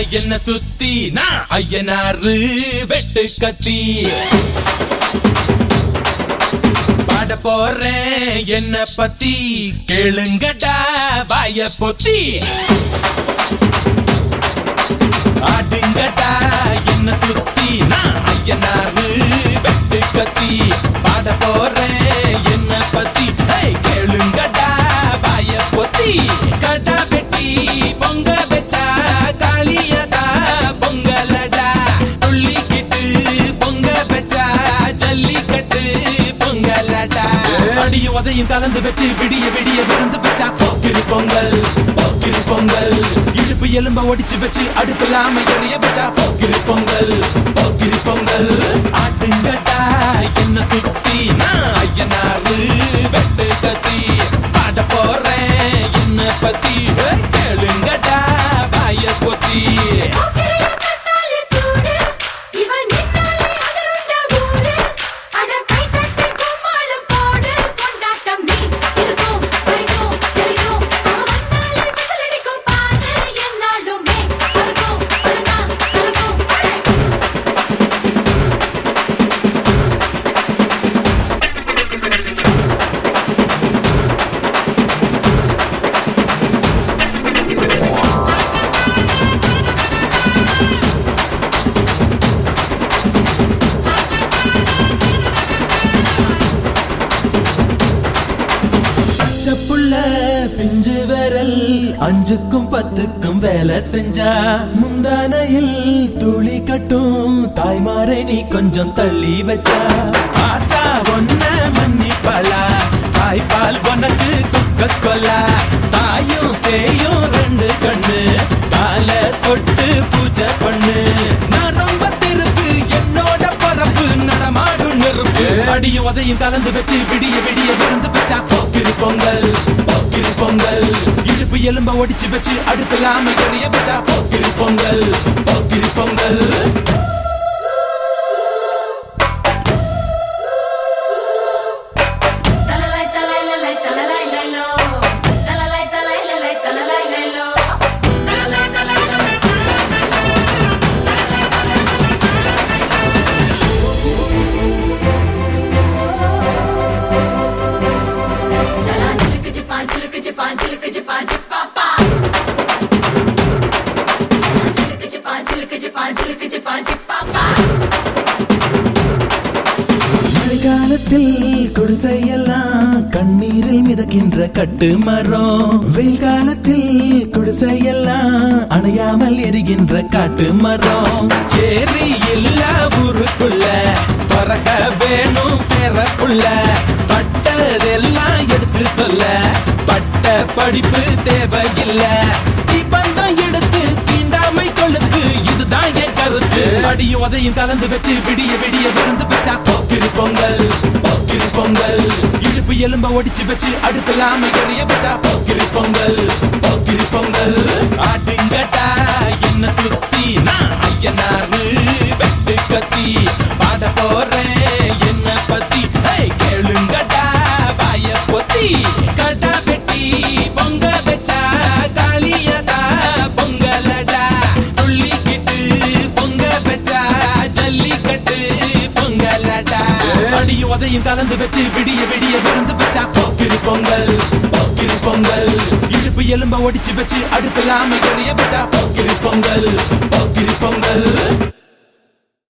என்ன சுத்தி நான் ஐயனாரு வெட்டு கத்தி பாட போறேன் என்ன பத்தி கேளுங்கடா வாய பொத்தி ஆடுங்கடா என்ன சுத்தி நான் ஐயனாரு வெட்டு கத்தி பாட போறேன் என்ன பத்தி ஹே, கேளுங்கடா வாய பொத்தி கடா வெட்டி பொங்க வச்சா காளியடா பொங்கலடா துள்ளிக்கிட்டு பொங்க வச்சா ஜல்லிக்கட்டு பொங்கலடா அடிய உதையும் கலந்து வச்சு விடிய விடிய விருந்து வச்சா போக்கிரி பொங்கல் போக்கிரி பொங்கல் இடுப்பு எலும்ப ஒடிச்சு வச்சு அடுப்பில்லாம எறிய வச்சா போக்கிரி பொங்கல் போக்கிரி பொங்கல் ஆட்டுங்கட்டா என்ன சுத்தி நான் ஐயனாரு வெட்டு கத்தி பாட போறேன் என்ன பத்தி ஹே, கேளுங்கடா வாய பொத்தி போக்கிரியா கட்டாலே சூடு இவன் நின்னாலே அதிருண்ட ஊரு அட கை தட்டி கும்மாளம் போடு கொண்டாட்டம் நீ இருக்கும் வரைக்கும் தெளிக்கும் அவன் வந்தாலே விசிலடிக்கும் பாரு என்னாலுமே அறுக்கும் அழுதா கலக்கும் அழை பச்சப்புள்ள பிஞ்சு விரல் அஞ்சுக்கும் பத்துக்கும் வேலை செஞ்சா முந்தானையில் துளி கட்டும் தாய்மாரை நீ கொஞ்சம் தள்ளி வச்சா ஆத்தா ஒன்ன மன்னிப்பலா தாய்ப்பால் உனக்கு குக்க கொல்லா தாயும் சேயும் ரெண்டு கண்ணு கால தொட்டு பூஜை பண்ணு நான் ரொம்ப திருப்பு என்னோட பரப்பு நடமாடும் நெருப்பு அடியும் உதையும் கலந்து வச்சு விடிய விடிய விருந்து வச்சா போக்கிரி பொங்கல் போக்கிரி பொங்கல் இடுப்பு எலும்ப ஒடிச்சு வச்சு அடுப்பில்லாம எறிய வச்சா போக்கிரி பொங்கல் போக்கிரி பொங்கல் தலலை தலைலலை தலலை லைலோ தலலை தலைலலை தலலை லைலோ தலலை தலைலலை चला चिलक चिपा चिलक चिपा चिलक चिपा चिपापा चला चिलक चिपा चिलक चिपा चिलक चिपा चिपापा மழைக்காலத்தில் குடிசையெல்லாம் கண்ணீரில் மிதக்கின்ற கட்டு மரம் வெயில் காலத்தில் குடிசையெல்லாம் அணையாமல் எரிகின்ற காட்டு மரம் சேரி இல்ல ஊருக்குள்ள பறக்க வேணும் பிறப்புள்ள பட்டதெல்லாம் எடுத்து சொல்ல பட்ட படிப்பு தேவையில்ல தீபந்தம் எடுத்து தீண்டாமை கொழுத்து இதுதான் என் கருத்து அடியும் உதையும் கலந்து வச்சு விடிய விடிய விருந்து வச்சா போக்கிரி பொங்கல் போக்கிரி பொங்கல் இடுப்பு எலும்ப ஒடிச்சு வச்சு அடுப்பில்லாம எறிய வச்சா போக்கிரி பொங்கல் போக்கிரி பொங்கல் ஆட்டுங்கட்டா என்ன சுத்தி நான் ஐயனாரு வெட்டு கத்தி பாட போறேன் என்ன பத்தி ஹே, கேளுங்கடா வாய பொத்தி கடா வெட்டி பொங்க வச்சா காளியதா பொங்கலடா துள்ளிக்கிட்டு பொங்க வச்சா ஜல்லிக்கட்டு பொங்கலடா அடியும் உதையும் கலந்து வச்சு விடிய விடிய விருந்து வச்சா போக்கிரி பொங்கல் போக்கிரி பொங்கல் இடுப்பு எலும்ப ஒடிச்சு வச்சு அடுப்பில்லாம எறிய வச்சா போக்கிரி பொங்கல் போக்கிரி பொங்கல்